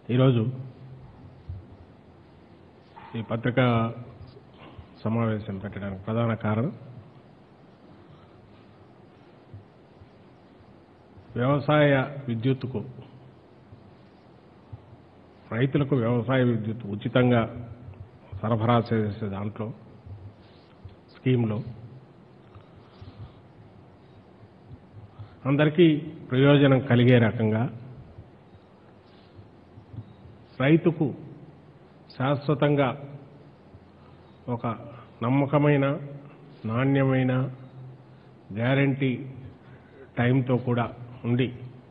ఈరోజు ఈ పత్రికా సమావేశం పెట్టడానికి ప్రధాన కారణం వ్యవసాయ విద్యుత్తుకు రైతులకు వ్యవసాయ విద్యుత్ ఉచితంగా సరఫరా చేసే దాంట్లో స్కీమ్లో అందరికీ ప్రయోజనం కలిగే రకంగా రైతుకు శాశ్వతంగా ఒక నమ్మకమైన నాణ్యమైన గ్యారంటీ టైంతో కూడా ఉండి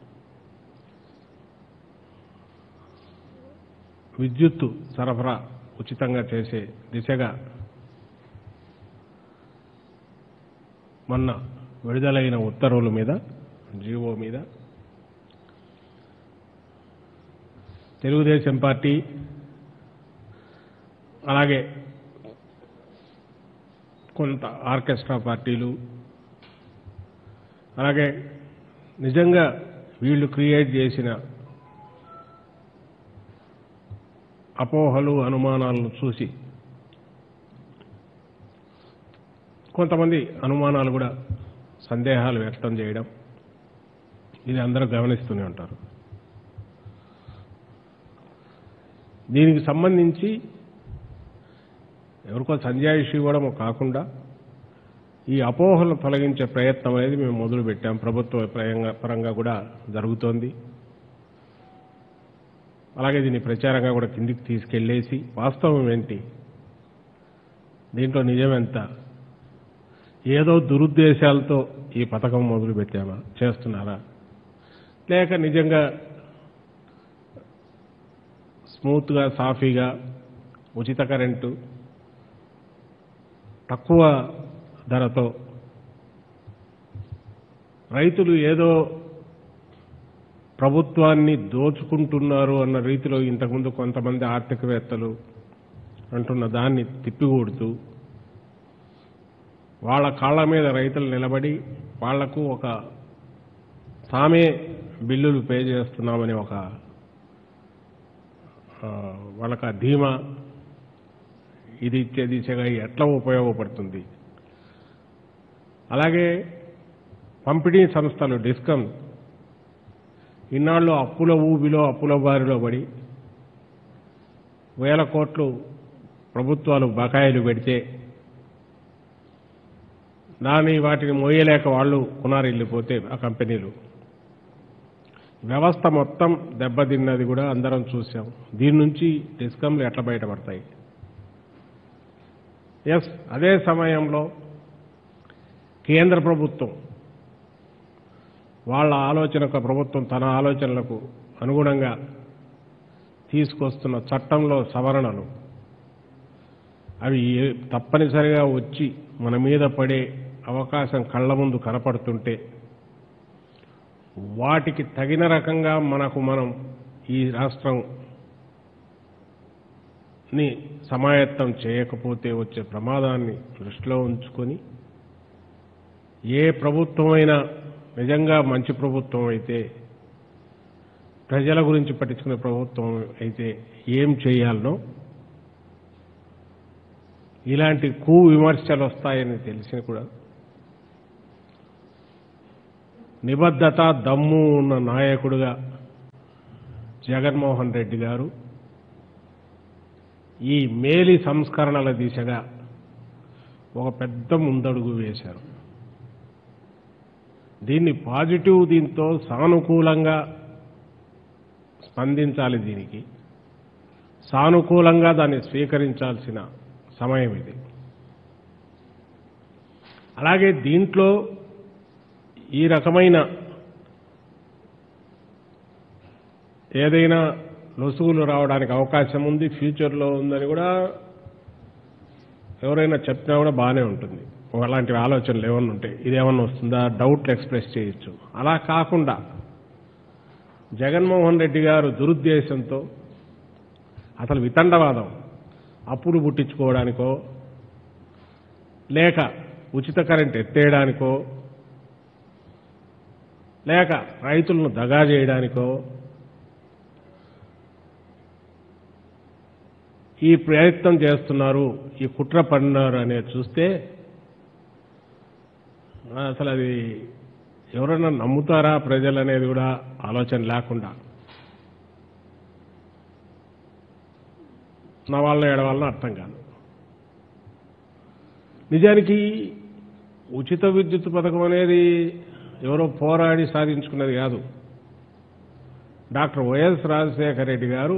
విద్యుత్తు సరఫరా ఉచితంగా చేసే దిశగా మొన్న విడుదలైన ఉత్తర్వుల మీద జీవో మీద తెలుగుదేశం పార్టీ అలాగే కొంత ఆర్కెస్ట్రా పార్టీలు అలాగే నిజంగా వీళ్ళు క్రియేట్ చేసిన అపోహలు అనుమానాలను చూసి కొంతమంది అనుమానాలు కూడా సందేహాలు వ్యక్తం చేయడం ఇది అందరూ గమనిస్తూనే ఉంటారు దీనికి సంబంధించి ఎవరికో సంజాయిషి ఇవ్వడం కాకుండా ఈ అపోహలను తొలగించే ప్రయత్నం అనేది మేము మొదలు పెట్టాం ప్రభుత్వ పరంగా పరంగా కూడా జరుగుతోంది అలాగే దీన్ని ప్రచారంగా కూడా కిందికి తీసుకెళ్లేసి వాస్తవం ఏంటి దీంట్లో నిజమెంత ఏదో దురుద్దేశాలతో ఈ పథకం మొదలు పెట్టామా చేస్తున్నారా లేక నిజంగా స్మూత్గా సాఫీగా ఉచిత కరెంటు తక్కువ ధరతో రైతులు ఏదో ప్రభుత్వాన్ని దోచుకుంటున్నారు అన్న రీతిలో ఇంతకుముందు కొంతమంది ఆర్థికవేత్తలు అంటున్న దాన్ని తిప్పికొడుతూ వాళ్ళ కాళ్ళ మీద రైతులు నిలబడి వాళ్లకు ఒక తామే బిల్లులు పే చేస్తున్నామని ఒక ఆ, వాళ్ళకి ఆ ధీమా ఇది ఇచ్చే దిశగా ఎట్లా ఉపయోగపడుతుంది అలాగే పంపిణీ సంస్థలు డిస్కమ్ ఇన్నాళ్ళు అప్పుల ఊబిలో అప్పుల బారిలో పడి వేల కోట్లు ప్రభుత్వాలు బకాయిలు పెడితే దాని వాటిని మోయలేక వాళ్ళు కునారిల్లిపోతే ఆ కంపెనీలు వ్యవస్థ మొత్తం దెబ్బతిన్నది కూడా అందరం చూసాం దీని నుంచి డిస్కంలు ఎట్లా బయటపడతాయి ఎస్ అదే సమయంలో కేంద్ర ప్రభుత్వం వాళ్ళ ఆలోచనకు ప్రభుత్వం తన ఆలోచనలకు అనుగుణంగా తీసుకొస్తున్న చట్టంలో సవరణలు అవి ఏ- తప్పనిసరిగా వచ్చి మన మీద పడే అవకాశం కళ్ళ ముందు కనపడుతుంటే వాటికి తగిన రకంగా మనకు మనం ఈ రాష్ట్రం ని సమాయత్తం చేయకపోతే వచ్చే ప్రమాదాన్ని దృష్టిలో ఉంచుకొని ఏ ప్రభుత్వమైనా నిజంగా మంచి ప్రభుత్వం అయితే ప్రజల గురించి పట్టించుకునే ప్రభుత్వం అయితే ఏం చేయాలనో ఇలాంటి కూ విమర్శలు వస్తాయని తెలిసి కూడా నిబద్ధత దమ్ము ఉన్న నాయకుడుగా జగన్మోహన్ రెడ్డి గారు ఈ మేలి సంస్కరణల దిశగా ఒక పెద్ద ముందడుగు వేశారు దీన్ని పాజిటివ్ దీంతో సానుకూలంగా స్పందించాలి దీనికి సానుకూలంగా దాన్ని స్వీకరించాల్సిన సమయం ఇది అలాగే దీంట్లో ఈ రకమైన ఏదైనా లొసుగులు రావడానికి అవకాశం ఉంది ఫ్యూచర్లో ఉందని కూడా ఎవరైనా చెప్పినా కూడా బాగానే ఉంటుంది అలాంటి ఆలోచనలు ఏమన్నా ఉంటాయి ఇదేమన్నా వస్తుందా డౌట్లు ఎక్స్ప్రెస్ చేయొచ్చు అలా కాకుండా జగన్మోహన్ రెడ్డి గారు దురుద్దేశంతో అసలు వితండవాదం అప్పులు పుట్టించుకోవడానికో లేక ఉచిత కరెంట్ ఎత్తేయడానికో లేక రైతులను దగా చేయడానికో ఈ ప్రయత్నం చేస్తున్నారు ఈ కుట్ర పడినారు అనేది చూస్తే అసలు అది ఎవరైనా నమ్ముతారా ప్రజలు అనేది కూడా ఆలోచన లేకుండా నా వాళ్ళ ఏడవాళ్ళని అర్థం కాదు నిజానికి ఉచిత విద్యుత్ పథకం అనేది ఎవరో పోరాడి సాధించుకున్నది కాదు డాక్టర్ వైఎస్ రాజశేఖర రెడ్డి గారు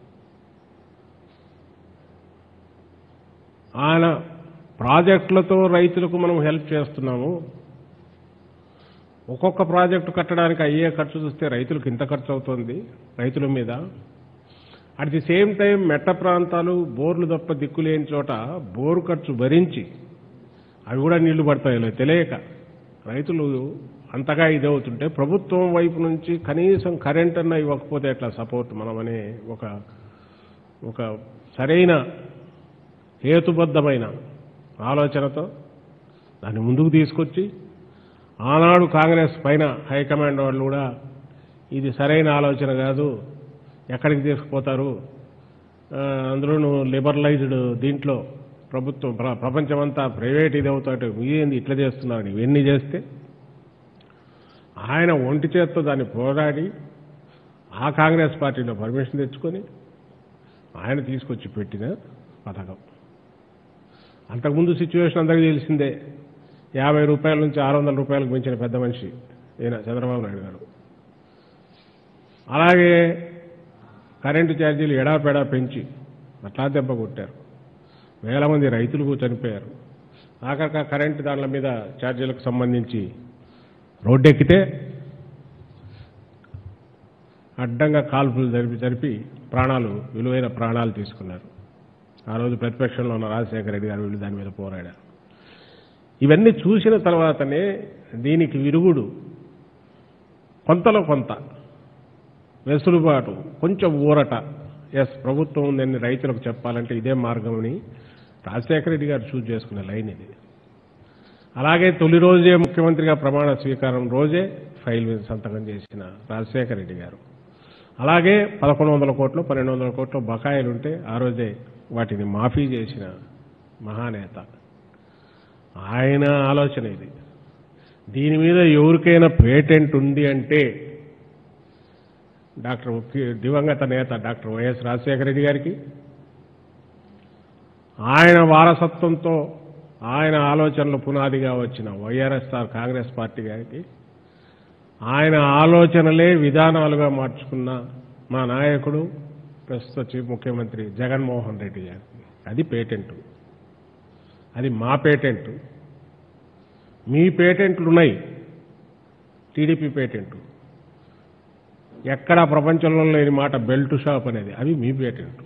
ఆయన ప్రాజెక్టులతో రైతులకు మనం హెల్ప్ చేస్తున్నాము ఒక్కొక్క ప్రాజెక్టు కట్టడానికి అయ్యే ఖర్చు చూస్తే రైతులకు ఇంత ఖర్చు అవుతుంది రైతుల మీద అట్ ది సేమ్ టైం మెట్ట ప్రాంతాలు బోర్లు తప్ప దిక్కులేని చోట బోరు ఖర్చు భరించి అవి కూడా నీళ్లు పడతాయో తెలియక రైతులు అంతగా ఇదవుతుంటే ప్రభుత్వం వైపు నుంచి కనీసం కరెంట్ అన్న ఇవ్వకపోతే ఎట్లా సపోర్ట్ మనమనే ఒక ఒక సరైన హేతుబద్ధమైన ఆలోచనతో దాన్ని ముందుకు తీసుకొచ్చి ఆనాడు కాంగ్రెస్ పైన హైకమాండ్ వాళ్ళు కూడా ఇది సరైన ఆలోచన కాదు ఎక్కడికి తీసుకుపోతారు ఆ, అందులోనూ లిబరలైజ్డ్ దీంట్లో ప్రభుత్వం ప్ర- ప్రపంచమంతా ప్రైవేట్ ఇది అవుతాడు మీరేంది ఇట్లా చేస్తున్నారు ఇవన్నీ చేస్తే ఆయన ఒంటి చేత్తో దాన్ని పోరాడి ఆ కాంగ్రెస్ పార్టీలో పర్మిషన్ తెచ్చుకొని ఆయన తీసుకొచ్చి పెట్టిన పథకం అంతకుముందు సిచ్యువేషన్ అందరికీ తెలిసిందే యాభై రూపాయల నుంచి ఆరు వందల రూపాయలకు మించిన పెద్ద మనిషి ఈయన చంద్రబాబు నాయుడు గారు అలాగే కరెంటు ఛార్జీలు ఎడాపెడా పెంచి అట్లా దెబ్బ కొట్టారు వేల మంది రైతులు చనిపోయారు ఆఖరిక కరెంటు దానిల మీద ఛార్జీలకు సంబంధించి రోడ్డెక్కితే అడ్డంగా కాల్పులు జరిపి జరిపి ప్రాణాలు విలువైన ప్రాణాలు తీసుకున్నారు ఆ రోజు ప్రతిపక్షంలో ఉన్న రాజశేఖర రెడ్డి గారు వీళ్ళు దాని మీద పోరాడారు ఇవన్నీ చూసిన తర్వాతనే దీనికి విరుగుడు కొంతలో కొంత వెసులుబాటు కొంచెం ఊరట ఎస్ ప్రభుత్వం ఉందని రైతులకు చెప్పాలంటే ఇదే మార్గమని రాజశేఖర రెడ్డి గారు చూజ్ చేసుకునే లైన్ ఇది అలాగే తొలి రోజే ముఖ్యమంత్రిగా ప్రమాణ స్వీకారం రోజే ఫైల్ మీద సంతకం చేసిన రాజశేఖర రెడ్డి గారు అలాగే పదకొండు వందల కోట్లు పన్నెండు వందల కోట్లు బకాయిలుంటే ఆ రోజే వాటిని మాఫీ చేసిన మహానేత ఆయన ఆలోచన ఇది దీని మీద ఎవరికైనా పేటెంట్ ఉంది అంటే డాక్టర్ కి- దివంగత నేత డాక్టర్ వైఎస్ రాజశేఖర రెడ్డి గారికి ఆయన వారసత్వంతో ఆయన ఆలోచనలు పునాదిగా వచ్చిన వైఆర్ఎస్ఆర్ కాంగ్రెస్ పార్టీ గారికి ఆయన ఆలోచనలే విధానాలుగా మార్చుకున్న మా నాయకుడు ప్రస్తుత చీఫ్ ముఖ్యమంత్రి జగన్మోహన్ రెడ్డి గారికి అది పేటెంట్ అది మా పేటెంట్ మీ పేటెంట్లు ఉన్నాయి టీడీపీ పేటెంట్ ఎక్కడా ప్రపంచంలో లేని మాట బెల్ట్ షాప్ అనేది అవి మీ పేటెంట్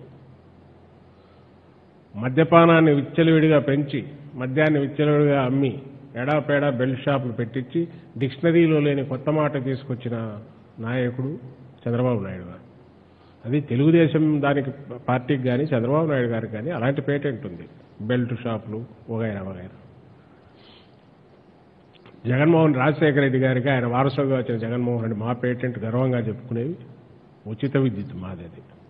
మద్యపానాన్ని విచ్చలవిడిగా పెంచి మద్యాన్ని విచ్చలవిడిగా అమ్మి ఎడాపేడా బెల్ట్ షాపులు పెట్టించి డిక్షనరీలో లేని కొత్త మాట తీసుకొచ్చిన నాయకుడు చంద్రబాబు నాయుడు గారు అది తెలుగుదేశం దానికి పార్టీకి కానీ చంద్రబాబు నాయుడు గారికి కానీ అలాంటి పేటెంట్ ఉంది బెల్ట్ షాపులు వగైరా వగైరా జగన్మోహన్ రాజశేఖర రెడ్డి గారికి ఆయన వారసుగా వచ్చిన జగన్మోహన్ రెడ్డి మా పేటెంట్ గర్వంగా చెప్పుకునేవి ఉచిత విద్యుత్ మాది అది